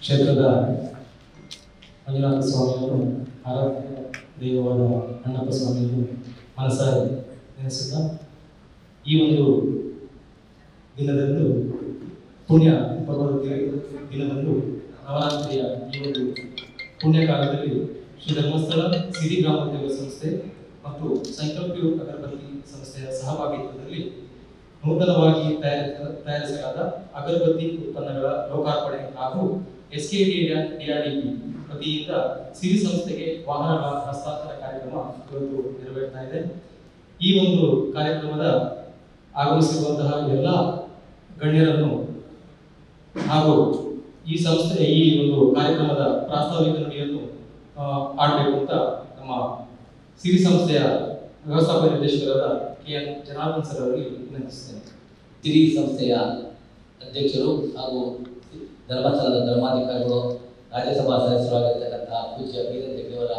ಕ್ಷೇತ್ರದ ಮಂಜುನಾಥ ಸ್ವಾಮಿಯವರು ಆರಾಧ್ಯ ದೈವವಾದ ಅಣ್ಣಪ್ಪ ಸ್ವಾಮಿಯವರು ಮನಸಾರೆ ನೆನೆಸುತ್ತಾ ಈ ಒಂದು ದಿನದಂದು ಪುಣ್ಯ ಪರ್ವದ ದಿ- ದಿನದಂದು ನವರಾತ್ರಿಯ ಈ ಒಂದು ಪುಣ್ಯ ಕಾಲದಲ್ಲಿ ಶ್ರೀ ಧರ್ಮಸ್ಥಳ ಸಿರಿ ಗ್ರಾಮೋದ್ಯೋಗ ಸಂಸ್ಥೆ ಮತ್ತು ಸಂಕಲ್ಪ ಯುವಕ ಅಗರಬತ್ತಿ ಸಂಸ್ಥೆಯ ಸಹಭಾಗಿತ್ವದಲ್ಲಿ ನೂತನವಾಗಿ ತಯಾರಿಸ ತಯಾರಿಸಲಾದ ಅಗರಬತ್ತಿ ಉತ್ಪನ್ನಗಳ ಲೋಕಾರ್ಪಣೆ ಹಾಗೂ ಎಸ್ ಕೆ ಡಿಆರ್ಡಿಪಿ ವತಿಯಿಂದ ಸಿರಿ ಸಂಸ್ಥೆಗೆ ವಾಹನಗಳ ಹಸ್ತಾಂತರ ಕಾರ್ಯಕ್ರಮ ಇವತ್ತು ನೆರವೇರ್ತಾ ಇದೆ ಈ ಒಂದು ಕಾರ್ಯಕ್ರಮದ ಆಗಮಿಸಿರುವಂತಹ ಎಲ್ಲ ಗಣ್ಯರನ್ನು ಹಾಗೂ ಈ ಸಂಸ್ಥೆ ಈ ಒಂದು ಕಾರ್ಯಕ್ರಮದ ಪ್ರಾಸ್ತಾವಿಕ ನುಡಿಯನ್ನು ಆ, ಆಡ್ಬೇಕು ಅಂತ ನಮ್ಮ ಸಿರಿ ಸಂಸ್ಥೆಯ ವ್ಯವಸ್ಥಾಪಕ ನಿರ್ದೇಶಕರಾದ ಕೆ ಎನ್ ಜನಾರ್ದನ್ ಸರ್ ಅವರಿಗೆ ವಿನಂತಿಸ್ತೇನೆ ಸಿರಿ ಸಂಸ್ಥೆಯ ಅಧ್ಯಕ್ಷರು ಹಾಗೂ ಧರ್ಮಸ್ಥಳದ ಧರ್ಮಾಧಿಕಾರಿಗಳು ರಾಜ್ಯಸಭಾ ಸದಸ್ಯರಾಗಿರ್ತಕ್ಕಂತಹ ಪೂಜ್ಯ ವೀರೇಂದ್ರ ಹೆಗ್ಡೆಯವರ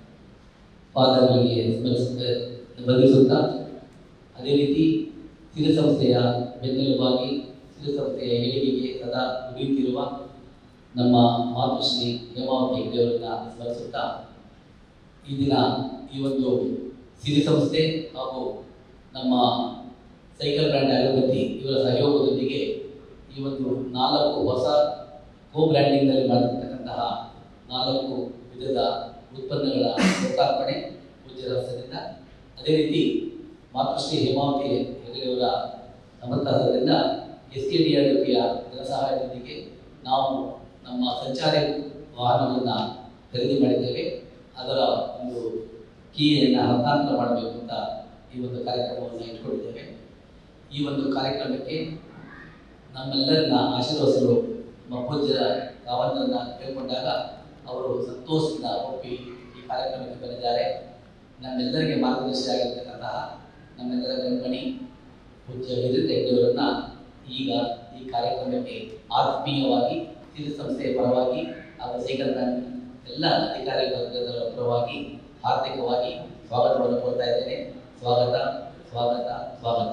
ಪಾದಗಳಿಗೆ ಸ್ಮರಿಸ ಬಂಧಿಸುತ್ತಾ ಅದೇ ರೀತಿ ಸಿರಿ ಸಂಸ್ಥೆಯ ಬೆನ್ನೆಲುಬಾಗಿ ಸಿರಿ ಸಂಸ್ಥೆಯ ಏಳಿಗೆಗೆ ಸದಾ ದುಡಿಯುತ್ತಿರುವ ನಮ್ಮ ಮಾತೃಶ್ರೀ ಹೇಮಾವತಿ ಹೆಗ್ಡೆಯವರನ್ನ ಸ್ಮರಿಸುತ್ತಾ ಈ ದಿನ ಈ ಒಂದು ಸಿರಿ ಸಂಸ್ಥೆ ಹಾಗೂ ನಮ್ಮ ಸೈಕಲ್ ಬ್ರ್ಯಾಂಡ್ ಅಗರಬತ್ತಿ ಇವರ ಸಹಯೋಗದೊಂದಿಗೆ ಈ ಒಂದು ನಾಲ್ಕು ಹೊಸ ಕೋ ಬ್ರ್ಯಾಂಡಿಂಗ್ನಲ್ಲಿ ಮಾಡಿರ್ತಕ್ಕಂತಹ ನಾಲ್ಕು ವಿಧದ ಉತ್ಪನ್ನಗಳ ಲೋಕಾರ್ಪಣೆ ಪೂಜ್ಯರ ಹಸ್ತದಿಂದ ಅದೇ ರೀತಿ ಮಾತೃಶ್ರೀ ಹೇಮಾವತಿ ಹೆಗಡೆಯವರ ಸಮರ್ಥದಿಂದ ಎಸ್ ಕೆ ಡಿ ಆರ್ ಪಿಯ ಧನಸಹಾಯದೊಂದಿಗೆ ನಾವು ನಮ್ಮ ಸಂಚಾರಿ ವಾಹನವನ್ನು ಖರೀದಿ ಮಾಡಿದ್ದೇವೆ ಅದರ ಒಂದು ಕೀಯನ್ನು ಹಸ್ತಾಂತರ ಮಾಡಬೇಕು ಅಂತ ಈ ಒಂದು ಕಾರ್ಯಕ್ರಮವನ್ನು ಇಟ್ಕೊಂಡಿದ್ದೇವೆ ಈ ಒಂದು ಕಾರ್ಯಕ್ರಮಕ್ಕೆ ನಮ್ಮೆಲ್ಲರನ್ನ ಆಶೀರ್ವದಿಸಲು ನಮ್ಮ ಪೂಜ್ಯರ ಕಾವಂತರನ್ನ ಕೇಳಿಕೊಂಡಾಗ ಅವರು ಸಂತೋಷದಿಂದ ಒಪ್ಪಿ ಈ ಕಾರ್ಯಕ್ರಮಕ್ಕೆ ಬಂದಿದ್ದಾರೆ ನಮ್ಮೆಲ್ಲರಿಗೆ ಮಾರ್ಗದರ್ಶಿಯಾಗಿರ್ತಕ್ಕಂತಹ ನಮ್ಮೆಲ್ಲರ ಗಣ್ಮಣಿ ಪೂಜ್ಯ ವೀರೇಂದ್ರ ಹೆಗ್ಡೆಯವರನ್ನ ಈಗ ಈ ಕಾರ್ಯಕ್ರಮಕ್ಕೆ ಆತ್ಮೀಯವಾಗಿ ಸಿರಿ ಸಂಸ್ಥೆಯ ಪರವಾಗಿ ಹಾಗೂ ಸೈಕಲ್ ಬ್ಯಾಂಕ್ ಎಲ್ಲ ಅಧಿಕಾರಿ ವರ್ಗದ ಪರವಾಗಿ ಹಾರ್ದಿಕವಾಗಿ ಸ್ವಾಗತವನ್ನು ಕೊಡ್ತಾ ಇದ್ದೇನೆ ಸ್ವಾಗತ ಸ್ವಾಗತ ಸ್ವಾಗತ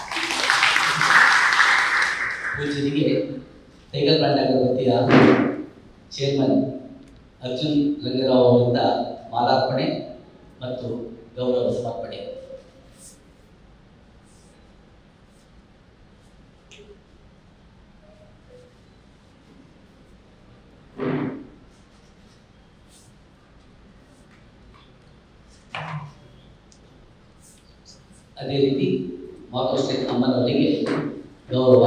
ಪೂಜ್ಯರಿಗೆ ಸೈಕಲ್ ಬ್ರ್ಯಾಂಡ್ ಅಗರಬತ್ತಿಯ ಚೇರ್ಮನ್ ಅರ್ಜುನ್ ರಂಗರಾವ್ ಅವರಿಂದ ಮಾಲಾರ್ಪಣೆ ಮತ್ತು ಗೌರವ ಸಮರ್ಪಣೆ ಅದೇ ರೀತಿ ಮಾತೃಶ್ರೀ ಅಮ್ಮನವರಿಗೆ ಗೌರವ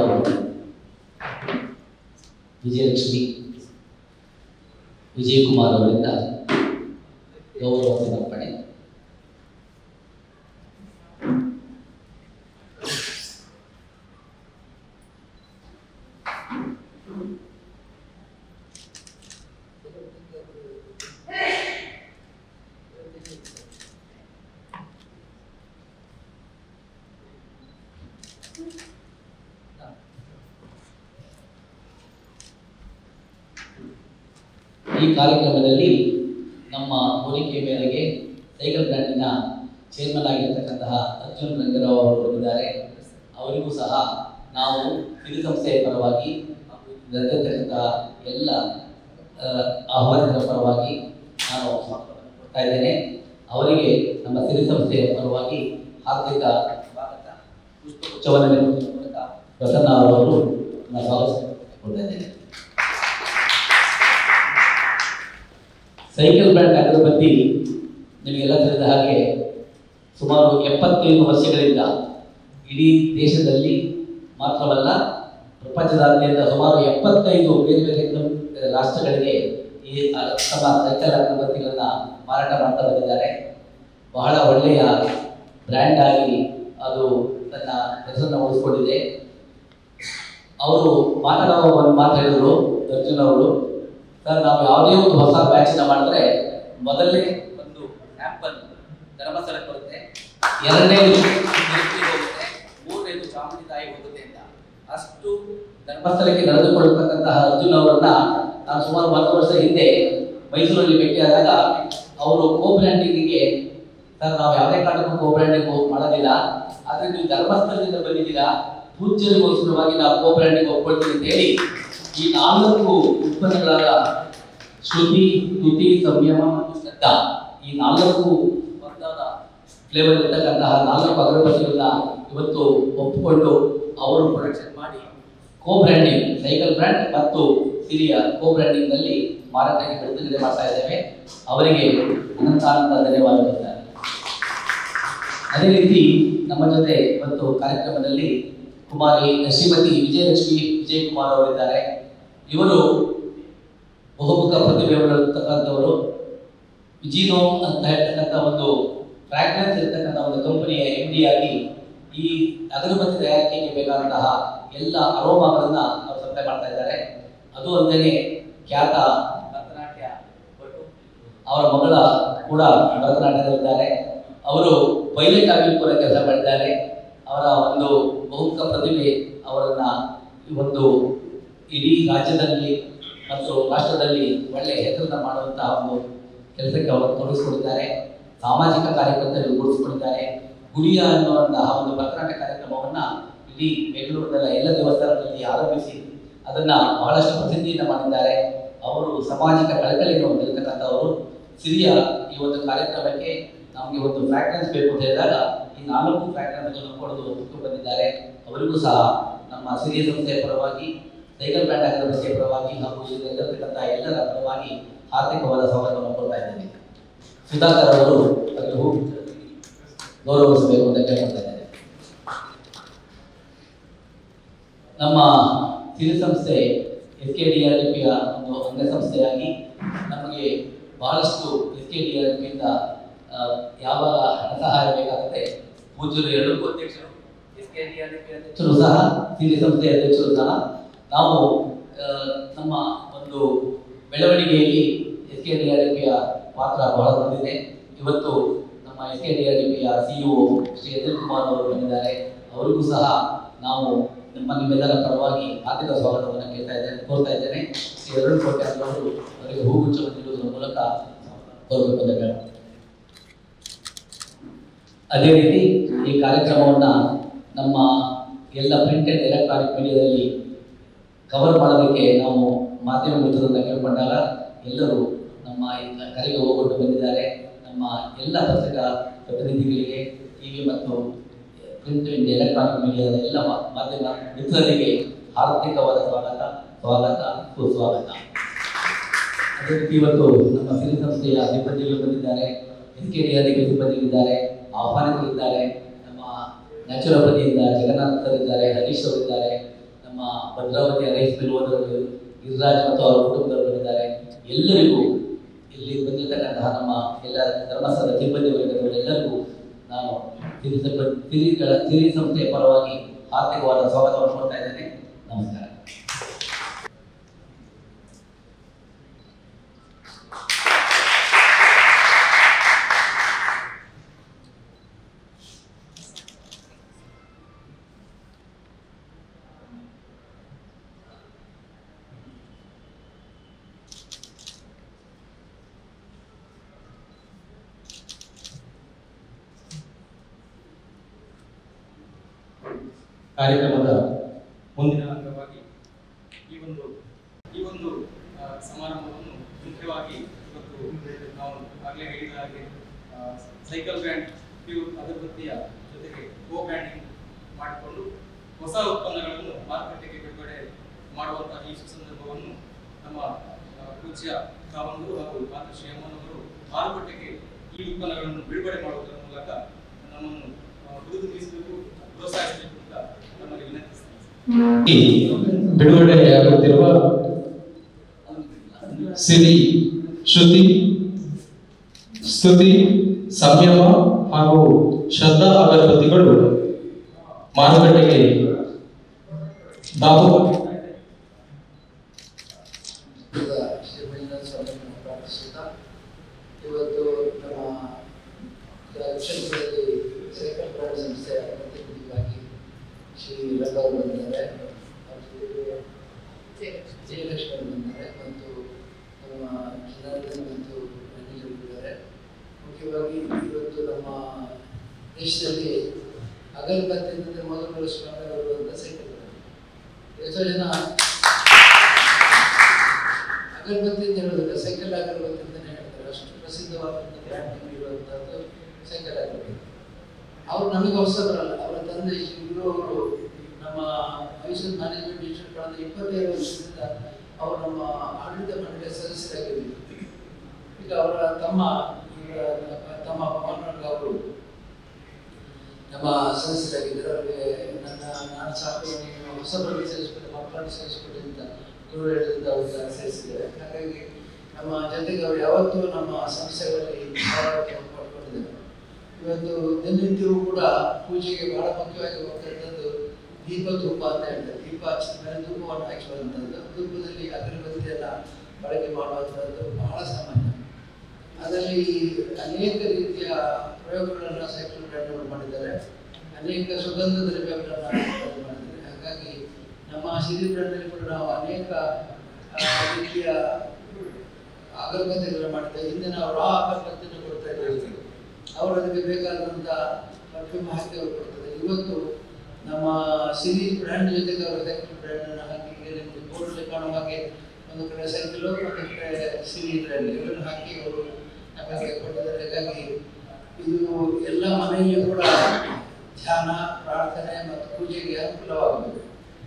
ವಿಜಯಲಕ್ಷ್ಮಿ ವಿಜಯಕುಮಾರ್ ಅವರಿಂದ ಗೌರವ ಸಮರ್ಪಣೆ ಈ ಕಾರ್ಯಕ್ರಮದಲ್ಲಿ ನಮ್ಮ ಕೋರಿಕೆ ಮೇರೆಗೆ ಸೈಕಲ್ ಬ್ರ್ಯಾಂಡಿನ ಚೇರ್ಮನ್ ಆಗಿರ್ತಕ್ಕಂತಹ ಅರ್ಜುನ್ ರಂಗರಾವ್ ಅವರು ಬಂದಿದ್ದಾರೆ ಅವರಿಗೂ ಸಹ ನಾವು ಸಿರಿ ಸಂಸ್ಥೆಯ ಪರವಾಗಿ ನಡೆದಿರ್ತಕ್ಕಂತಹ ಎಲ್ಲ ಆ, ಆಹ್ವಾನಿತರ ಪರವಾಗಿ ನಾನು ಕೊಡ್ತಾ ಇದ್ದೇನೆ ಅವರಿಗೆ ನಮ್ಮ ಸಿರಿ ಸಂಸ್ಥೆಯ ಪರವಾಗಿ ಹಾರ್ದಿಕ ಸ್ವಾಗತ ಪುಷ್ಪಗುಚ್ಛವನ್ನು ನೀಡುವುದರ ಮೂಲಕ ಪ್ರಸನ್ನ ಅವರು ನಾನು ಸ್ವಾಗತಿಸಿಕೊಳ್ತಾ ಇದ್ದೇನೆ ಸೈಕಲ್ ಬ್ರ್ಯಾಂಡ್ ಅಗರಬತ್ತಿ ನಿಮಗೆಲ್ಲ ತಿಳಿದ ಹಾಗೆ ಸುಮಾರು ಎಪ್ಪತ್ತೈದು ವರ್ಷಗಳಿಂದ ಇಡೀ ದೇಶದಲ್ಲಿ ಮಾತ್ರವಲ್ಲ ಪ್ರಪಂಚದಾದ್ಯಂತ ಸುಮಾರು ಎಪ್ಪತ್ತೈದು ಬೇರೆ ಬೇರೆ ಕಂ- ರಾಷ್ಟ್ರಗಳಿಗೆ ಈ ಅ- ತಮ್ಮ ಸೈಕಲ್ ಅಗರಬತ್ತಿಗಳನ್ನ ಮಾರಾಟ ಮಾಡ್ತಾ ಬಂದಿದ್ದಾರೆ ಬಹಳ ಒಳ್ಳೆಯ ಬ್ರ್ಯಾಂಡ್ ಆಗಿ ಅದು ತನ್ನ ಹೆಸರನ್ನು ಉಳಿಸ್ಕೊಂಡಿದೆ ಅವರು ಮಾತನಾಡುವ ಒಂದು ಮಾತು ಹೇಳಿದ್ರು ಅರ್ಜುನ್ ಅವರು ಸರ್ ನಾವು ಯಾವುದೇ ಒಂದು ಹೊಸ ಬ್ಯಾಚ್ ಮಾಡಿದ್ರೆ ಮೊದಲನೇ ಒಂದು ಆ್ಯಪಲ್ ಧರ್ಮಸ್ಥಳಕ್ಕೆ ಬರುತ್ತೆ ಎರಡನೇದು ತಿರುಪತಿಗೆ ಹೋಗುತ್ತೆ ಮೂರನೇದು ಚಾಮುಂಡಿ ತಾಯಿ ಹೋಗುತ್ತೆ ಅಂತ ಅಷ್ಟು ಧರ್ಮಸ್ಥಳಕ್ಕೆ ನಡೆದುಕೊಳ್ಳತಕ್ಕಂತಹ ಅರ್ಜುನ್ ಅವರನ್ನ ನಾನು ಸುಮಾರು ಒಂದು ವರ್ಷ ಹಿಂದೆ ಮೈಸೂರಲ್ಲಿ ಭೇಟಿಯಾದಾಗ ಅವರು ಕೋ ಬ್ರ್ಯಾಂಡಿಂಗಿಗೆ ಸರ್ ನಾವು ಯಾವುದೇ ಕಾರಣಕ್ಕೂ ಕೋ ಬ್ರ್ಯಾಂಡಿಂಗ್ ಮಾಡೋದಿಲ್ಲ ಆದ್ರೆ ನೀವು ಧರ್ಮಸ್ಥಳದಿಂದ ಬಂದಿದ್ದೀರಾ ಪೂಜ್ಯರಿಗೋಸ್ಕರವಾಗಿ ನಾವು ಕೋ ಬ್ರ್ಯಾಂಡಿಂಗ್ ಒಪ್ಕೊಳ್ತೀವಿ ಅಂತ ಹೇಳಿ ಈ ನಾಲ್ಕು ಉತ್ಪನ್ನಗಳಾದ ಶ್ರುತಿ ತುತಿ ಸಂಯಮ ಮತ್ತು ಶ್ರದ್ಧಾ ಈ ನಾಲ್ಕು ವರ್ಗದ ಫ್ಲೇವರ್ ಇರ್ತಕ್ಕಂತಹ ನಾಲ್ಕು ಅಗರಬತ್ತಿಗಳನ್ನ ಇವತ್ತು ಒಪ್ಪಿಕೊಂಡು ಅವರು ಪ್ರೊಡಕ್ಷನ್ ಮಾಡಿ ಕೋ ಬ್ರ್ಯಾಂಡಿಂಗ್ ಸೈಕಲ್ ಬ್ರ್ಯಾಂಡ್ ಮತ್ತು ಸಿರಿಯ ಕೋ ಬ್ರ್ಯಾಂಡಿಂಗ್ ನಲ್ಲಿ ಮಾರಾಟಕ್ಕೆ ಬಿಡುಗಡೆ ಮಾಡ್ತಾ ಇದ್ದೇವೆ ಅವರಿಗೆ ಅನಂತಾನಂತ ಧನ್ಯವಾದಗಳಿದ್ದಾರೆ ಅದೇ ರೀತಿ ನಮ್ಮ ಜೊತೆ ಇವತ್ತು ಕಾರ್ಯಕ್ರಮದಲ್ಲಿ ಕುಮಾರಿ ಶ್ರೀಮತಿ ವಿಜಯಲಕ್ಷ್ಮಿ ವಿಜಯ್ ಕುಮಾರ್ ಅವರಿದ್ದಾರೆ ಇವರು ಬಹುಮುಖ ಪ್ರತಿಭೆಗಳಿರ್ತಕ್ಕಂಥವರು ವಿಜಿನೋಮ್ ಅಂತ ಹೇಳ್ತಕ್ಕಂಥ ಒಂದು ಫ್ರಾಗ್ರೆನ್ಸ್ ಇರ್ತಕ್ಕಂಥ ಒಂದು ಕಂಪನಿಯ ಎಂ ಡಿ ಆಗಿ ಈ ಅಗರಬತ್ತಿ ತಯಾರಿಕೆಗೆ ಬೇಕಾದಂತಹ ಎಲ್ಲ ಅರೋಮಾಗಳನ್ನ ಅವರು ಸಪ್ಲೈ ಮಾಡ್ತಾ ಇದ್ದಾರೆ ಅದು ಅಲ್ಲದೆ ಖ್ಯಾತ ಭರತನಾಟ್ಯ ಪಟು ಅವರ ಮಗಳ ಕೂಡ ಭರತನಾಟ್ಯದಲ್ಲಿದ್ದಾರೆ ಅವರು ಪೈಲಟ್ ಆಗಿ ಕೂಡ ಕೆಲಸ ಮಾಡಿದ್ದಾರೆ ಅವರ ಒಂದು ಬಹುಮುಖ ಪ್ರತಿಭೆ ಅವರನ್ನ ಈ ಒಂದು ಇಡೀ ರಾಜ್ಯದಲ್ಲಿ ಮತ್ತು ರಾಷ್ಟ್ರದಲ್ಲಿ ಒಳ್ಳೆಯ ಹೆಸರನ್ನ ಮಾಡುವಂತಹ ಒಂದು ಕೆಲಸಕ್ಕೆ ಅವರು ತೊಡಗಿಸಿಕೊಂಡಿದ್ದಾರೆ ಸಾಮಾಜಿಕ ಕಾರ್ಯಕರ್ತರಲ್ಲಿ ರೂಢಿಸಿಕೊಂಡಿದ್ದಾರೆ ಗುಡಿಯ ಅನ್ನುವಂತಹ ಒಂದು ಭರತನಾಟ್ಯ ಕಾರ್ಯಕ್ರಮವನ್ನ ಇಡೀ ಬೆಂಗಳೂರಿನ ಎಲ್ಲ ದೇವಸ್ಥಾನಗಳಲ್ಲಿ ಆರಂಭಿಸಿ ಅದನ್ನ ಬಹಳಷ್ಟು ಪ್ರಸಿದ್ಧಿಯಿಂದ ಮಾಡಿದ್ದಾರೆ ಅವರು ಸಾಮಾಜಿಕ ಕಳಕಳಿಯನ್ನು ಹೊಂದಿರತಕ್ಕಂಥವರು ಸಿರಿಯ ಈ ಒಂದು ಕಾರ್ಯಕ್ರಮಕ್ಕೆ ನಮಗೆ ಒಂದು ಫ್ರಾಗ್ರೆನ್ಸ್ ಬೇಕು ಅಂತ ಹೇಳಿದಾಗ ಈ ನಾಲ್ಕು ಫ್ರಾಗ್ರೆನ್ಸ್ಗಳನ್ನು ಕೊಡಲು ಒಪ್ಪಿಕೊಂಡು ಬಂದಿದ್ದಾರೆ ಅವರಿಗೂ ಸಹ ನಮ್ಮ ಸಿರಿಯ ಸಂಸ್ಥೆಯ ಪರವಾಗಿ ಸೈಕಲ್ ಬ್ರ್ಯಾಂಡ್ ಅಗರಬತ್ತಿಯ ಪರವಾಗಿ ಹಾಗೂ ಇಲ್ಲಿರತಕ್ಕಂತಹ ಎಲ್ಲರ ಪರವಾಗಿ ಆರ್ಥಿಕವಾದ ಸ್ವಾಗತವನ್ನು ಕೊಡ್ತಾ ಇದ್ದೇನೆ ಸುಧಾಕರ್ ಅವರು ಅವರಿಗೆ ಹೂ ಗೌರವಿಸಬೇಕು ಅಂತ ಕೇಳ್ಕೊಳ್ತಾ ಇದ್ದೇನೆ ನಮ್ಮ ಸಿರಿ ಸಂಸ್ಥೆ ಎಸ್ ಕೆ ಡಿ ಆರ್ ಪಿಯ ಒಂದು ಅಂಗಸಂಸ್ಥೆಯಾಗಿ ನಮಗೆ ಬಹಳಷ್ಟು ಎಸ್ ಕೆ ಡಿ ಆರ್ ಪಿಯಿಂದ ಯಾವಾಗ ಹಣ ಸಹಾಯ ಬೇಕಾಗುತ್ತೆ ಪೂಜ್ಯರು ಎರಡಕ್ಕೂ ಅಧ್ಯಕ್ಷರು S K D R P ಅಧ್ಯಕ್ಷರು ಸಹ ಸಿರಿ ಸಂಸ್ಥೆಯ ಅಧ್ಯಕ್ಷರು ಸಹ ನಾವು ಆ, ನಮ್ಮ ಒಂದು ಬೆಳವಣಿಗೆಯಲ್ಲಿ ಎಸ್ ಕೆ ಡಿ ಆರ್ ಪಿಯ ಪಾತ್ರ ಬಹಳ ಬಂದಿದೆ ಇವತ್ತು ನಮ್ಮ ಎಸ್ ಕೆ ಡಿ ಆರ್ ಪಿಯ ಸಿಇಒ ಶ್ರೀ ಅನಿಲ್ ಕುಮಾರ್ ಅವರು ಬಂದಿದ್ದಾರೆ ಅವರಿಗೂ ಸಹ ನಾವು ನಮ್ಮ ನಿಮ್ಮೆಲ್ಲರ ಪರವಾಗಿ ಆರ್ಥಿಕ ಸ್ವಾಗತವನ್ನು ಕೇಳ್ತಾ ಇದ್ದೇನೆ ಕೋರ್ತಾ ಇದ್ದೇನೆ ಶ್ರೀ ಅರುಣ್ ಕೋಟೆ ಅವರು ಅವರಿಗೆ ಹೂಗುಚ್ಛವನ್ನು ನೀಡುವುದರ ಮೂಲಕ ಕೋರಬೇಕು ಅಂತ ಹೇಳ ಅದೇ ರೀತಿ ಈ ಕಾರ್ಯಕ್ರಮವನ್ನ ನಮ್ಮ ಎಲ್ಲ ಪ್ರಿಂಟ್ ಅಂಡ್ ಎಲೆಕ್ಟ್ರಾನಿಕ್ ಮೀಡಿಯಾದಲ್ಲಿ ಕವರ್ ಮಾಡೋದಕ್ಕೆ ನಾವು ಮಾಧ್ಯಮ ಮಿತ್ರರನ್ನ ಕೇಳ್ಕೊಂಡಾಗ ಎಲ್ಲರೂ ನಮ್ಮ ಈ ಕರೆಗೆ ಹೋಗ್ಕೊಂಡು ಬಂದಿದ್ದಾರೆ ನಮ್ಮ ಎಲ್ಲ ಪತ್ರಿಕಾ ಪ್ರತಿನಿಧಿಗಳಿಗೆ ಟಿವಿ ಮತ್ತು ಪ್ರಿಂಟ್ ಅಂಡ್ ಎಲೆಕ್ಟ್ರಾನಿಕ್ ಮೀಡಿಯಾದ ಎಲ್ಲ ಮಾ- ಮಾಧ್ಯಮ ಮಿತ್ರರಿಗೆ ಹಾರ್ದಿಕವಾದ ಸ್ವಾಗತ ಸ್ವಾಗತ ಸುಸ್ವಾಗತ ಅದೇ ರೀತಿ ಇವತ್ತು ನಮ್ಮ ಸಿರಿ ಸಂಸ್ಥೆಯ ಸಿಬ್ಬಂದಿಗಳು ಬಂದಿದ್ದಾರೆ ಎಸ್ ಕೆ ಡಿ ಆರ್ ಸಿಬ್ಬಂದಿಗಳಿದ್ದಾರೆ ಆಹ್ವಾನಿತರಿದ್ದಾರೆ ನಮ್ಮ ನ್ಯಾಚುರೋಪತಿಯಿಂದ ಜಗನ್ನಾಥ್ ಸರ್ ಇದ್ದಾರೆ ಹರೀಶ್ ಅವರಿದ್ದಾರೆ ನಮ್ಮ ಭದ್ರಾವತಿಯ ರೈಸ್ ಮಿಲ್ ಓನರು ಗಿರಿರಾಜ್ ಮತ್ತು ಅವರ ಕುಟುಂಬದವರು ಬಂದಿದ್ದಾರೆ ಎಲ್ಲರಿಗೂ ಇಲ್ಲಿ ಬಂದಿರತಕ್ಕಂತಹ ನಮ್ಮ ಎಲ್ಲ ಧರ್ಮಸ್ಥಳದ ಸಿಬ್ಬಂದಿ ವರ್ಗದವರೆಲ್ಲರಿಗೂ ನಾನು ಸಿರಿ ಸಿಬ್ಬಂದಿ ಸಿರಿಗಳ ಸಿರಿ ಸಂಸ್ಥೆಯ ಪರವಾಗಿ ಆರ್ಥಿಕವಾದ ಸ್ವಾಗತವನ್ನು ಕೊಡ್ತಾ ಇದ್ದೇನೆ ನಮಸ್ಕಾರ ಕಾರ್ಯಕ್ರಮದ ಮುಂದಿನ ಅಂಗವಾಗಿ ಈ ಒಂದು ಈ ಒಂದು ಆ, ಸಮಾರಂಭವನ್ನು ಮುಖ್ಯವಾಗಿ ಇವತ್ತು ನಾವು ಆಗಲೇ ಹೇಳಿದ ಹಾಗೆ ಆ, ಸೈಕಲ್ ಬ್ರ್ಯಾಂಡ್ ಪ್ಯೂರ್ ಅಗರಬತ್ತಿಯ ಜೊತೆಗೆ ಕೋ ಬ್ರ್ಯಾಂಡಿಂಗ್ ಮಾಡಿಕೊಂಡು ಹೊಸ ಉತ್ಪನ್ನಗಳನ್ನು ಮಾರುಕಟ್ಟೆಗೆ ಬಿಡುಗಡೆ ಮಾಡುವಂತಹ ಈ ಸುಸಂದರ್ಭವನ್ನು ನಮ್ಮ ಆ, ಪೂಜ್ಯ ಕಾವಂದರು ಹಾಗೂ ಮಾತೃ ಶ್ರೀಯಮ್ಮನವರು ಮಾರುಕಟ್ಟೆಗೆ ಈ ಉತ್ಪನ್ನಗಳನ್ನು ಬಿಡುಗಡೆ ಮಾಡುವುದರ ಮೂಲಕ ನಮ್ಮನ್ನು ಆ, ಹುರಿದುಂಬಿಸಬೇಕು ಪ್ರೋತ್ಸಾಹಿಸಬೇಕು ಅಂತ ನಮ್ಮಲ್ಲಿ ವಿನಂತಿಸ್ತೇನೆ ಈ ಬಿಡುಗಡೆಯಾಗುತ್ತಿರುವ ಸಿರಿ ಶ್ರುತಿ ಸ್ತುತಿ ಸಂಯಮ ಹಾಗೂ ಶ್ರದ್ಧಾ ಅಗರಬತ್ತಿಗಳು ಮಾರುಕಟ್ಟೆಗೆ ಬಾಬು ಈಗ ಶ್ರೀ ಮಂಜುನಾಥ ಸ್ವಾಮಿಯನ್ನು ಪ್ರಾರ್ಥಿಸುತ್ತಾ ಇವತ್ತು ನಮ್ಮ ಕ್ಷೇತ್ರದಲ್ಲಿ ಸೈಕಲ್ ಬ್ರ್ಯಾಂಡ್ ಸಂಸ್ಥೆಯ ಪ್ರತಿನಿಧಿಗಾಗಿ ಶ್ರೀ ರಂಗ ಅವರು ಬಂದಿದ್ದಾರೆ ಅವ್ರ ಜೊತೆಗೆ ಜಯಲಕ್ಷ್ಮಿ ಅವರು ಬಂದಿದ್ದಾರೆ ಮತ್ತು ನಮ್ಮ ಜನಾರ್ದನ್ ಮತ್ತು ಅನಿಲ್ ಅವರು ಇದ್ದಾರೆ ಮುಖ್ಯವಾಗಿ ಇವತ್ತು ನಮ್ಮ ದೇಶದಲ್ಲಿ ಅಗರಬತ್ತಿ ಅಂತಂದ್ರೆ ಮೊದಲು ಬಳಸುವಂತ ಸೈಕಲ್ ಬ್ರ್ಯಾಂಡ್ ಎಷ್ಟೋ ಜನ ಅಗರಬತ್ತಿ ಅಂತ ಹೇಳೋದಿಲ್ಲ ಸೈಕಲ್ ಅಗರಬತ್ತಿ ಅಂತಲೇ ಹೇಳ್ತಾರೆ ಅಷ್ಟು ಪ್ರಸಿದ್ಧವಾದಂಥ ಬ್ರ್ಯಾಂಡ್ ಇರುವಂಥದ್ದು ಸೈಕಲ್ ಅಗರಬತ್ತಿ ಅವ್ರು ನಮಗೆ ಹೊಸಬರಲ್ಲ ಅವರ ತಂದೆ ಇವರು ಅವರು ನಮ್ಮ ಮೈಸೂರು ಮ್ಯಾನೇಜ್ಮೆಂಟ್ ಇನ್ಸ್ಟಿಟ್ಯೂಟ್ ಕಳೆದ ಇಪ್ಪತ್ತೈದು ವರ್ಷದಿಂದ ಅವರು ನಮ್ಮ ಆಡಳಿತ ಮಂಡಳಿಯ ಸದಸ್ಯರಾಗಿದ್ದರು ಈಗ ಅವರ ತಮ್ಮ ಈಗ ತಮ್ಮ ಪವನ್ ಅವರು ನಮ್ಮ ಸದಸ್ಯರಾಗಿದ್ದರು ಅವರಿಗೆ ನನ್ನ ನಾನು ಸಾಕು ನೀವು ಹೊಸಬರಿಗೆ ಸೇರಿಸ್ಬಿಟ್ಟು ಮಕ್ಕಳನ್ನು ಸೇರಿಸ್ಬಿಟ್ಟು ಅಂತ ಗುರು ಹೇಳಿದಿಂದ ಅವ್ರಿಗೆ ಸೇರಿಸಿದ್ದಾರೆ ಹಾಗಾಗಿ ನಮ್ಮ ಜೊತೆಗೆ ಅವರು ಯಾವತ್ತೂ ನಮ್ಮ ಸಂಸ್ಥೆಗಳಲ್ಲಿ ಹೋರಾಟಕ್ಕೆ ಪಡ್ಕೊಂಡಿದ್ದಾರೆ ಇವತ್ತು ದಿನನಿತ್ಯವೂ ಕೂಡ ಪೂಜೆಗೆ ಬಹಳ ಮುಖ್ಯವಾಗಿ ಹೋಗ್ತಕ್ಕಂಥದ್ದು ದೀಪ ಧೂಪ ಅಂತ ಹೇಳ್ತಾರೆ ದೀಪ ಹಚ್ಚಿದ ಮೇಲೆ ಧೂಪವನ್ನು ಹಾಕುವಂಥದ್ದು ಧೂಪದಲ್ಲಿ ಅಗರಬತ್ತಿಯನ್ನ ಬಳಕೆ ಮಾಡುವಂಥದ್ದು ಬಹಳ ಸಾಮಾನ್ಯ ಅದರಲ್ಲಿ ಅನೇಕ ರೀತಿಯ ಪ್ರಯೋಗಗಳನ್ನು ಸೈಕಲ್ ಬ್ರ್ಯಾಂಡ್ಗಳು ಮಾಡಿದ್ದಾರೆ ಅನೇಕ ಸುಗಂಧ ದ್ರವ್ಯಗಳನ್ನು ಮಾಡಿದ್ದಾರೆ ಹಾಗಾಗಿ ನಮ್ಮ ಸಿರಿ ಬ್ರ್ಯಾಂಡಲ್ಲಿ ಕೂಡ ನಾವು ಅನೇಕ ಆ, ರೀತಿಯ ಅಗರಬತ್ತಿಗಳನ್ನು ಮಾಡಿದ್ದೇವೆ ಹಿಂದೆ ನಾವು ರಾ ಅಗರಬತ್ತಿಯನ್ನು ಕೊಡ್ತಾ ಇದ್ದೇವೆ ಅವರು ಅದಕ್ಕೆ ಬೇಕಾದಂಥ ಪರ್ಫ್ಯೂಮ್ ಹಾಕಿ ಅವರು ಕೊಡ್ತಾರೆ ಇವತ್ತು ನಮ್ಮ ಸಿರಿ ಬ್ರ್ಯಾಂಡ್ ಜೊತೆಗೆ ಅವರು ಸೈಕಲ್ ಬ್ರ್ಯಾಂಡನ್ನು ಹಾಕಿ ಈಗ ನಿಮಗೆ ಬೋರ್ಡಲ್ಲಿ ಕಾಣುವ ಹಾಗೆ ಒಂದು ಕಡೆ ಸೈಕಲ್ ಒಂದು ಕಡೆ ಸಿರಿ ಬ್ರ್ಯಾಂಡ್ ಇವೆಲ್ಲ ಹಾಕಿ ಅವರು ನಮಗೆ ಕೊಟ್ಟಿದ್ದಾರೆ ಹಾಗಾಗಿ ಇದು ಎಲ್ಲ ಮನೆಯಲ್ಲಿಯೂ ಕೂಡ ಧ್ಯಾನ ಪ್ರಾರ್ಥನೆ ಮತ್ತು ಪೂಜೆಗೆ ಅನುಕೂಲವಾಗಬೇಕು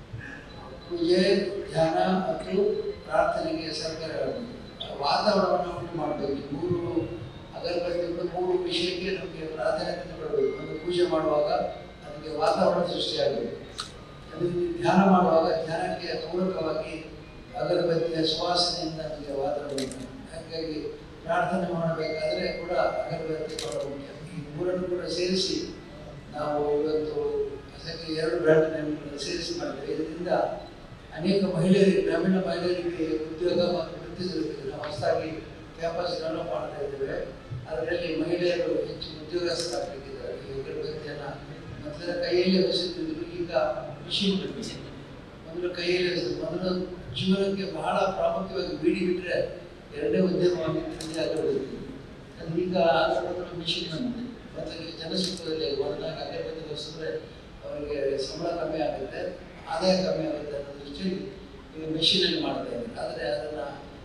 ಪೂಜೆ ಧ್ಯಾನ ಮತ್ತು ಪ್ರಾರ್ಥನೆಗೆ ಸಹಕಾರವಾಗಬೇಕು ವಾತಾವರಣವನ್ನು ಉಂಟು ಮಾಡಬೇಕು ಈ ಮೂರು ಅಗರಬತ್ತಿಗಳು ಮೂರು ವಿಷಯಕ್ಕೆ ನಮಗೆ ಪ್ರಾಧಾನ್ಯತೆ ಕೊಡಬೇಕು ಒಂದು ಪೂಜೆ ಮಾಡುವಾಗ ಅದಕ್ಕೆ ವಾತಾವರಣ ಸೃಷ್ಟಿಯಾಗಬೇಕು ಅದು ಧ್ಯಾನ ಮಾಡುವಾಗ ಧ್ಯಾನಕ್ಕೆ ಪೂರಕವಾಗಿ ಅಗರಬತ್ತಿಯ ಸುವಾಸನೆಯಿಂದ ನಮಗೆ ವಾತಾವರಣ ಉಂಟು. ಹಾಗಾಗಿ ಪ್ರಾರ್ಥನೆ ಮಾಡಬೇಕಾದ್ರೆ ಕೂಡ ಅಗರಬತ್ತಿ ಬಹಳ ಮುಖ್ಯ ಈ ಮೂರನ್ನು ಕೂಡ ಸೇರಿಸಿ ನಾವು ಇವತ್ತು ಅದಕ್ಕೆ ಎರಡು ಬ್ರ್ಯಾಂಡ್ ನೇಮ್ಗಳನ್ನು ಸೇರಿಸಿ ಮಾಡಿದ್ದೇವೆ ಇದರಿಂದ ಅನೇಕ ಮಹಿಳೆಯರಿಗೆ ಗ್ರಾಮೀಣ ಮಹಿಳೆಯರಿಗೆ ಉದ್ಯೋಗ ಮತ್ತು ವೃತ್ತಿ ಸಿಗುತ್ತದೆ ನಾವು ಹೊಸದಾಗಿ ಕ್ಯಾಂಪಸ್ ಡೆವಲಪ್ ಮಾಡ್ತಾ ಇದ್ದೇವೆ ಅದರಲ್ಲಿ ಮಹಿಳೆಯರು ಹೆಚ್ಚು ಉದ್ಯೋಗಸ್ಥರಾಗಬೇಕಿದ್ದಾರೆ ಈ ಅಗರಬತ್ತಿಯನ್ನು ಮೊದಲ ಕೈಯಲ್ಲಿ ಹೊಸುತ್ತಿದ್ರು ಈಗ ಮಿಷಿನ್ ಮೊದಲು ಕೈಯಲ್ಲಿ ಹೊಸದು ಮೊದಲು ಜೀವನಕ್ಕೆ ಬಹಳ ಪ್ರಾಮುಖ್ಯವಾಗಿ ಬೀಡಿ ಬಿಟ್ಟರೆ ಎರಡನೇ ಉದ್ಯಮವಾಗಿ ತಿಂಡಿ ಅಗರಬತ್ತಿ ಅದು ಈಗ ಅಗರಬತ್ತಿ ಮಿಷಿನ್ ಬಂದಿದೆ ಮೊದಲಿಗೆ ಜನಸುಖದಲ್ಲಿ ಮೊದಲಾಗಿ ಅಗರಬತ್ತಿ ಹೊಸಿದ್ರೆ ಅವರಿಗೆ ಸಂಬಳ ಕಮ್ಮಿ ಆಗುತ್ತೆ ಆದಾಯ ಕಮ್ಮಿ ಆಗುತ್ತೆ ಅನ್ನೋ ದೃಷ್ಟಿಯಲ್ಲಿ ಈಗ ಮೆಷಿನಲ್ಲಿ ಮಾಡ್ತಾ ಇದ್ದಾರೆ ಆದರೆ ಅದನ್ನು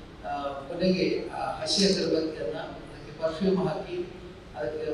ಕೊನೆಗೆ ಆ ಹಸಿ ಅಗರಬತ್ತಿಯನ್ನು ಅದಕ್ಕೆ ಪರ್ಫ್ಯೂಮ್ ಹಾಕಿ ಅದಕ್ಕೆ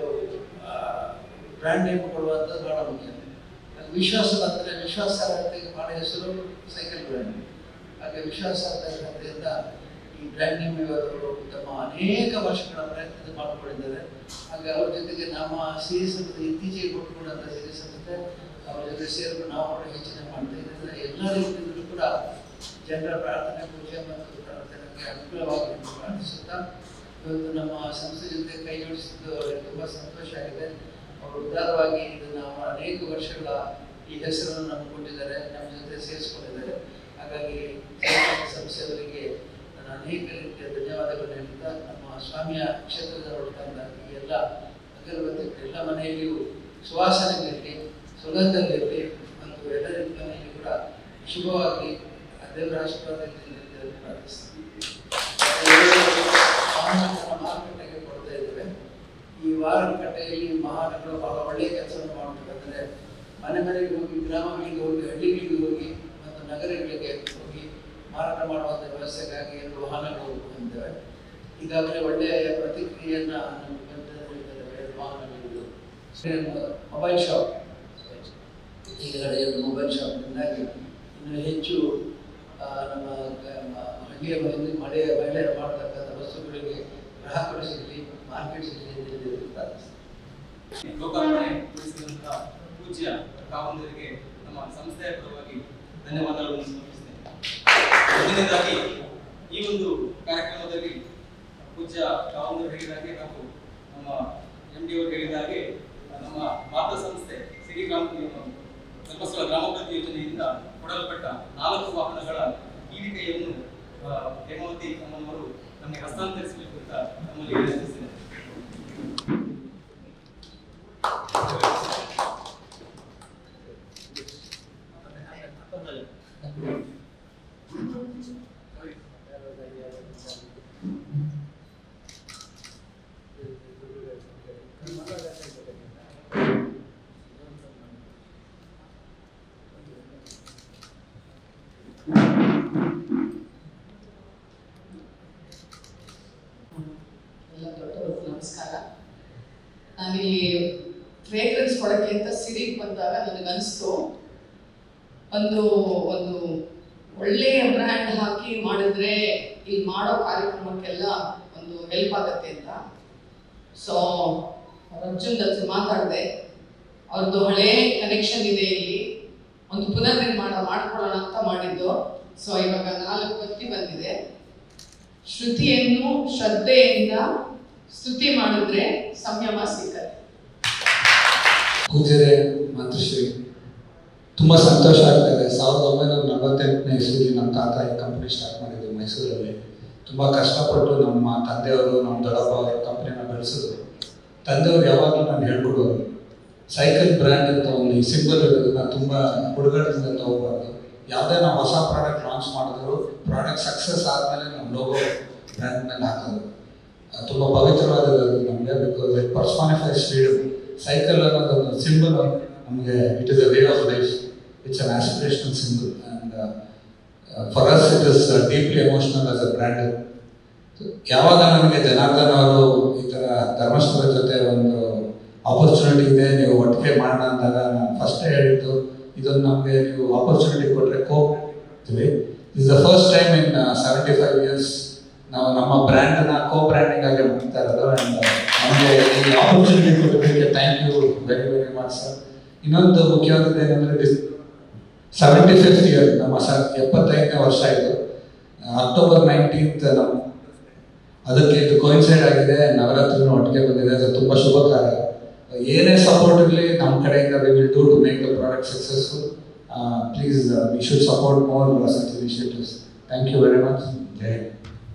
ಬ್ರ್ಯಾಂಡ್ ನೇಮ್ ಕೊಡುವಂಥದ್ದು ಬಹಳ ಮುಖ್ಯ ಅದು ವಿಶ್ವಾಸದ ಅಂದರೆ ವಿಶ್ವಾಸಾರ್ಹತೆಗೆ ಬಹಳ ಹೆಸರು ಸೈಕಲ್ ಬ್ರ್ಯಾಂಡ್ ಹಾಗೆ ವಿಶ್ವಾಸಾರ್ಹತೆಯಿಂದ ಈ ಬ್ರ್ಯಾಂಡ್ ನೇಮ್ ಇವರು ತಮ್ಮ ಅನೇಕ ವರ್ಷಗಳ ಪ್ರಯತ್ನ ಮಾಡಿಕೊಂಡಿದ್ದಾರೆ ಹಾಗೆ ಅವ್ರ ಜೊತೆಗೆ ನಮ್ಮ ಸಿರಿ ಸಂಸ್ಥೆ ಇತ್ತೀಚೆಗೆ ಕೊಟ್ಟುಕೊಂಡಂಥ ಸಿರಿ ಸಂಸ್ಥೆ ಅವ್ರ ಜೊತೆ ಸೇರಿಕೊಂಡು ನಾವು ಕೂಡ ಹೆಚ್ಚಿನ ಮಾಡ್ತಾ ಇದ್ರಿಂದ ಎಲ್ಲ ರೀತಿಯಲ್ಲೂ ಕೂಡ ಜನರ ಪ್ರಾರ್ಥನೆ ಪೂಜೆ ಮತ್ತು ಪ್ರಾರ್ಥನೆಗೆ ಅನುಕೂಲವಾಗಿ ಎಂದು ಪ್ರಾರ್ಥಿಸುತ್ತಾ ಇವತ್ತು ನಮ್ಮ ಸಂಸ್ಥೆ ಜೊತೆ ಕೈ ಜೋಡಿಸಿದ್ದು ಅವರಿಗೆ ತುಂಬ ಸಂತೋಷ ಆಗಿದೆ ಅವರು ಉದಾರವಾಗಿ ಇದನ್ನು ಅವರು ಅನೇಕ ವರ್ಷಗಳ ಈ ಹೆಸರನ್ನು ನಮ್ಗೆ ಕೊಟ್ಟಿದ್ದಾರೆ ನಮ್ಮ ಜೊತೆ ಸೇರಿಸ್ಕೊಂಡಿದ್ದಾರೆ ಹಾಗಾಗಿ ಸಂಸ್ಥೆಯವರಿಗೆ ನಾನು ಅನೇಕ ರೀತಿಯ ಧನ್ಯವಾದಗಳನ್ನು ಹೇಳ್ತಾ ನಮ್ಮ ಸ್ವಾಮಿಯ ಕ್ಷೇತ್ರದ ಹೊರತಂದ ಈ ಎಲ್ಲ ಅಗರಬತ್ತಿಗಳು ಎಲ್ಲ ಮನೆಯಲ್ಲಿಯೂ ಸುವಾಸನೆಗಳಿರಲಿ ಸುಗಂಧವಿರಲಿ ಮತ್ತು ಎಲ್ಲರ ಮನೆಯಲ್ಲಿ ಕೂಡ ಶುಭವಾಗಿ ದೇವರ ಆಶೀರ್ವಾದದಲ್ಲಿ ಇರಲಿ ಅಂತ ಪ್ರಾರ್ಥಿಸ್ತೀನಿ ವಾಹನಗಳನ್ನು ಮಾರುಕಟ್ಟೆಗೆ ಕೊಡ್ತಾ ಇದ್ದೇವೆ ಈ ಮಾರುಕಟ್ಟೆಯಲ್ಲಿ ವಾಹನಗಳು ಬಹಳ ಒಳ್ಳೆಯ ಕೆಲಸವನ್ನು ಮಾಡಬೇಕಂದ್ರೆ ಮನೆ ಮನೆಗೆ ಹೋಗಿ ಗ್ರಾಮಗಳಿಗೆ ಹೋಗಿ ಹಳ್ಳಿಗಳಿಗೆ ಹೋಗಿ ಮತ್ತು ನಗರಗಳಿಗೆ ಹೋಗಿ ಮಾರಾಟ ಮಾಡುವಂಥ ವ್ಯವಸ್ಥೆಗಾಗಿ ಎರಡು ವಾಹನಗಳು ಹೊಂದಿವೆ ಈಗಾಗಲೇ ಒಳ್ಳೆಯ ಪ್ರತಿಕ್ರಿಯೆಯನ್ನ ನಮಗೆ ಬಂದಿದೆ ಎರಡು ವಾಹನಗಳಿದ್ದು ಮೊಬೈಲ್ ಶಾಪ್ ಈಗಲೇ ಎರಡು ಮೊಬೈಲ್ ಶಾಪ್ನಿಂದಾಗಿ ಇನ್ನು ಹೆಚ್ಚು ಆ, ನಮ್ಮ ಗ- ಮ- ಹಳ್ಳಿಯ ಮಹಿಳೆ ಮಳೆಯ ಮಹಿಳೆಯರು ಮಾಡತಕ್ಕಂಥ ವಸ್ತುಗಳಿಗೆ ಗ್ರಾಹಕರು ಸಿಗಲಿ ಮಾರ್ಕೆಟ್ ಸಿಗಲಿ ಅಂತ ಹೇಳಿ ಪ್ರಾರ್ಥಿಸ್ತೀನಿ ಲೋಕಾರ್ಪಣೆಗೊಳಿಸಿದಂತಹ ಪೂಜ್ಯ ಕಾವಂದರಿಗೆ ನಮ್ಮ ಸಂಸ್ಥೆಯ ಪರವಾಗಿ ಧನ್ಯವಾದಗಳನ್ನು ಸಮರ್ಪಿಸ್ತೇನೆ ಮೊದಲನೇದಾಗಿ ಈ ಒಂದು ಕಾರ್ಯಕ್ರಮದಲ್ಲಿ ಪೂಜ್ಯ ಕಾವಂದರು ಹೇಳಿದ ಹಾಗೆ ಹಾಗೂ ನಮ್ಮ ಎಂ ಡಿ ಅವರು ಹೇಳಿದ ಹಾಗೆ ನಮ್ಮ ಮಾತೃ ಸಂಸ್ಥೆ ಸಿರಿ ಗ್ರಾಮ ಧರ್ಮಸ್ಥಳ ಗ್ರಾಮಾಭಿವೃದ್ಧಿ ಯೋಜನೆಯಿಂದ ಕೊಡಲ್ಪಟ್ಟ ನಾಲ್ಕು ವಾಹನಗಳ ಈಡಿಕೆಯನ್ನು ಆ, ಹೇಮಾವತಿ ಅಮ್ಮನವರು ನಮಗೆ ಹಸ್ತಾಂತರಿಸಬೇಕು ಅಂತ ನಮ್ಮಲ್ಲಿ ವಿನಂತಿಸಿದ್ದೇನೆ ಸ್ಟೇಜಿಗೆ ಬಂದಾಗ ನನಗನ್ನಿಸ್ತು ಒಂದು ಒಂದು ಒಳ್ಳೆಯ ಬ್ರ್ಯಾಂಡ್ ಹಾಕಿ ಮಾಡಿದ್ರೆ ಇಲ್ಲಿ ಮಾಡೋ ಕಾರ್ಯಕ್ರಮಕ್ಕೆಲ್ಲ ಒಂದು ಹೆಲ್ಪ್ ಆಗತ್ತೆ ಅಂತ ಸೊ ಅರ್ಜುನ್ ಜೊತೆ ಮಾತಾಡಿದೆ ಅವ್ರದ್ದು ಹಳೇ ಕನೆಕ್ಷನ್ ಇದೆ ಇಲ್ಲಿ ಒಂದು ಪುನರ್ನಿರ್ಮಾಣ ಮಾಡ್ಕೊಳ್ಳೋಣ ಅಂತ ಮಾಡಿದ್ದು ಸೊ ಇವಾಗ ನಾಲ್ಕು ಪತ್ತಿ ಬಂದಿದೆ ಶ್ರುತಿಯನ್ನು ಶ್ರದ್ಧೆಯಿಂದ ಸ್ತುತಿ ಮಾಡಿದ್ರೆ ಸಂಯಮ ಸಿಕ್ಕತ್ತೆ ಪೂಜಾರೆ ಮಾತೃಶ್ರೀ ತುಂಬ ಸಂತೋಷ ಆಗ್ತದೆ ಸಾವಿರದ ಒಂಬೈನೂರ ನಲವತ್ತೆಂಟನೇ ಇಸ್ವಿಲಿ ನಮ್ಮ ತಾತ ಈ ಕಂಪ್ನಿ ಸ್ಟಾರ್ಟ್ ಮಾಡಿದ್ದು ಮೈಸೂರಲ್ಲಿ ತುಂಬ ಕಷ್ಟಪಟ್ಟು ನಮ್ಮ ತಂದೆಯವರು ನಮ್ಮ ದೊಡ್ಡಪ್ಪ ಅವರು ಕಂಪ್ನಿನ ಬೆಳೆಸಿದ್ರು ತಂದೆಯವರು ಯಾವಾಗಲೂ ನಾನು ಹೇಳ್ಕೊಡೋರು ಸೈಕಲ್ ಬ್ರ್ಯಾಂಡ್ ಅಂತ ಒಂದು ಈ ಸಿಂಬಲ್ ಇರೋದನ್ನ ತುಂಬ ಹುಡುಗರಿಂದ ತಗೋಬಾರ್ದು ಯಾವುದೇ ನಾವು ಹೊಸ ಪ್ರಾಡಕ್ಟ್ ಲಾಂಚ್ ಮಾಡಿದ್ರು ಪ್ರಾಡಕ್ಟ್ ಸಕ್ಸಸ್ ಆದಮೇಲೆ ನಮ್ಮ ಲೋಗೋ ಬ್ರ್ಯಾಂಡ್ ಮೇಲೆ ಹಾಕೋದು ಅದು ತುಂಬ ಪವಿತ್ರವಾದದ್ದು ನಮಗೆ because it personifies freedom cycle ಅನ್ನೋದು ಒಂದು ಸಿಂಬಲ್ ನಮಗೆ it is a way of life it's an aspirational symbol and for us it is deeply emotional as a brand ಯಾವಾಗ ನನಗೆ ಜನಾರ್ದನ್ ಅವರು ಈ ಥರ ಧರ್ಮಸ್ಥಳ ಜೊತೆ ಒಂದು ಆಪರ್ಚುನಿಟಿ ಇದೆ ನೀವು ಒಟ್ಟಿಗೆ ಮಾಡೋಣ ಅಂದಾಗ ನಾನು ಫಸ್ಟೇ ಹೇಳಿದ್ದು ಇದೊಂದು ನಮಗೆ ನೀವು ಆಪರ್ಚುನಿಟಿ ಕೊಟ್ಟರೆ ಕೋಪ್ತೀವಿ is the first time in seventy five years ನಾವು ನಮ್ಮ ಬ್ರ್ಯಾಂಡ್ನ ಕೋ ಬ್ರ್ಯಾಂಡಿಂಗ್ ಆಗಿ ಮಾಡ್ತಾ ಇರೋದು ಆ್ಯಂಡ್ ನಮಗೆ ಈ ಆಪರ್ಚುನಿಟಿ ಕೊಟ್ಟಿದ್ದಕ್ಕೆ thank you very very much sir ಇನ್ನೊಂದು ಮುಖ್ಯವಾದದ್ದು ಏನಂದರೆ ಸೆವೆಂಟಿ ಫಿಫ್ತ್ ಇಯರ್ ನಮ್ಮ ಸರ್ ಎಪ್ಪತ್ತೈದನೇ ವರ್ಷ ಇದು ಅಕ್ಟೋಬರ್ ನೈನ್ಟೀನ್ತ್ ನಮ್ಮ ಅದಕ್ಕೆ ಇದು ಕೋಯಿನ್ಸೈಡ್ ಆಗಿದೆ ನವರಾತ್ರಿನೂ ಒಟ್ಟಿಗೆ ಬಂದಿದೆ ಅದು ತುಂಬ ಶುಭ ಕಾರ್ಯ ಏನೇ ಸಪೋರ್ಟ್ ಇರಲಿ ನಮ್ಮ ಕಡೆಯಿಂದ we will do to make the product successful please we should support more such initiatives thank you very much Jai Hind.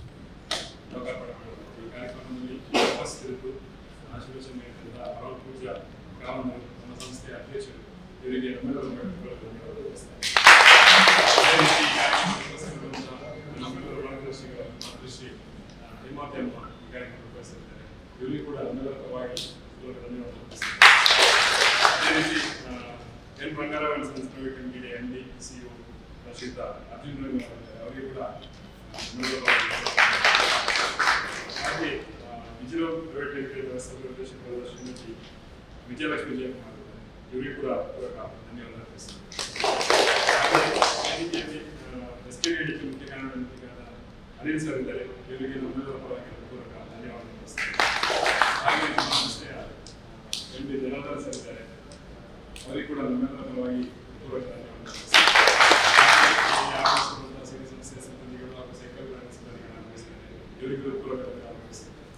ಲೋಕಾರ್ಪಣೆ ಈ ಕಾರ್ಯಕ್ರಮದಲ್ಲಿ ಉಪಸ್ಥಿತರಿದ್ದು ಆಶೀರ್ವಚನ ನೀಡಿದ ಅವರ ಪೂಜಾ ಕಾಮನ್ ನಮ್ಮ ಸಂಸ್ಥೆಯ ಅಧ್ಯಕ್ಷರು ಇವರಿಗೆ ನಮ್ಮೆಲ್ಲರ ಧನ್ಯವಾದ ತಿಳಿಸ್ತೇನೆ ಅದೇ ರೀತಿ ಈ ಕಾರ್ಯಕ್ರಮಕ್ಕೆ ಉಪಸ್ಥಿತರಿದ್ದಂತಹ ನಮ್ಮೆಲ್ಲರ ಮಾರ್ಗದರ್ಶಿಗಳ ಮಾತೃಶ್ರೀ ಹೇಮಾವತಿ ಅಮ್ಮ ಈ ಕಾರ್ಯಕ್ರಮಕ್ಕೆ ಉಪಸ್ಥಿತಿದ್ದಾರೆ ಇವರಿಗೂ ಕೂಡ ನಮ್ಮೆಲ್ಲರ ಪರವಾಗಿ ಹೃದಯದ ಧನ್ಯವಾದ ತಿಳಿಸ್ತೇನೆ ಅದೇ ರೀತಿ ಆ, ಎನ್ ಬಂಗಾರವನ್ sons private limited M D CEO ಶ್ರೀಯುತ ಅರ್ಜುನ್ ರವಿ ಅವರಿದ್ದಾರೆ. ಅವರಿಗೆ ಕೂಡ ಆ, ನಮ್ಮೆಲ್ಲರ ಪರವಾಗಿ ಹಾಗೆ ಆ, ವಿಜಯ ಪ್ರೈವೇಟ್ ಲಿಮಿಟೆಡ್ ಸಭೆ ನಿರ್ದೇಶಕರಾದ ಶ್ರೀಮತಿ ವಿಜಯಲಕ್ಷ್ಮಿ ಜಯಕುಮಾರ್ ಅವರು. ಇವರಿಗೂ ಕೂಡ ಪೂರಕ ಧನ್ಯವಾದ ಅರ್ಪಿಸ್ತೇನೆ ಹಾಗೆ ಈ ರೀತಿಯಾಗಿ ಎಸ್ ಕೆ ಡಿ ಮುಖ್ಯ ಕಾರ್ಯನಿರ್ವಾಹಕರಾದ ಅನಿಲ್ ಸರ್ ಇದ್ದಾರೆ ಇವರಿಗೆ ನಮ್ಮೆಲ್ಲರ ಪರವಾಗಿ ಪೂರಕ ಧನ್ಯವಾದ ಅರ್ಪಿಸ್ತೇನೆ ಹಾಗೆ ನಮ್ಮ ಸಂಸ್ಥೆಯ ಎಂ ಡಿ ಜನಾರ್ದನ್ ಸರ್ ಇದ್ದಾರೆ ಅವರಿಗೆ ಕೂಡ ನಮ್ಮೆಲ್ಲರ ಪರವಾಗಿ ಪೂರಕ ಧನ್ಯವಾದ ಅರ್ಪಿಸ್ತೇನೆ ಹಾಗೆ ಈ ಆಗಮಿಸಿರುವಂತಹ ಸಿರಿ ಸಂಸ್ಥೆಯ ಸಿಬ್ಬಂದಿಗಳು ಹಾಗೂ ಸೈಕಲ್ ಬ್ರ್ಯಾಂಡ್ ಸಿಬ್ಬಂದಿಗಳನ್ನು ಅರ್ಪಿಸ್ತೇನೆ ಇವರಿಗೂ ಪೂರಕ ಧನ್ಯವಾದ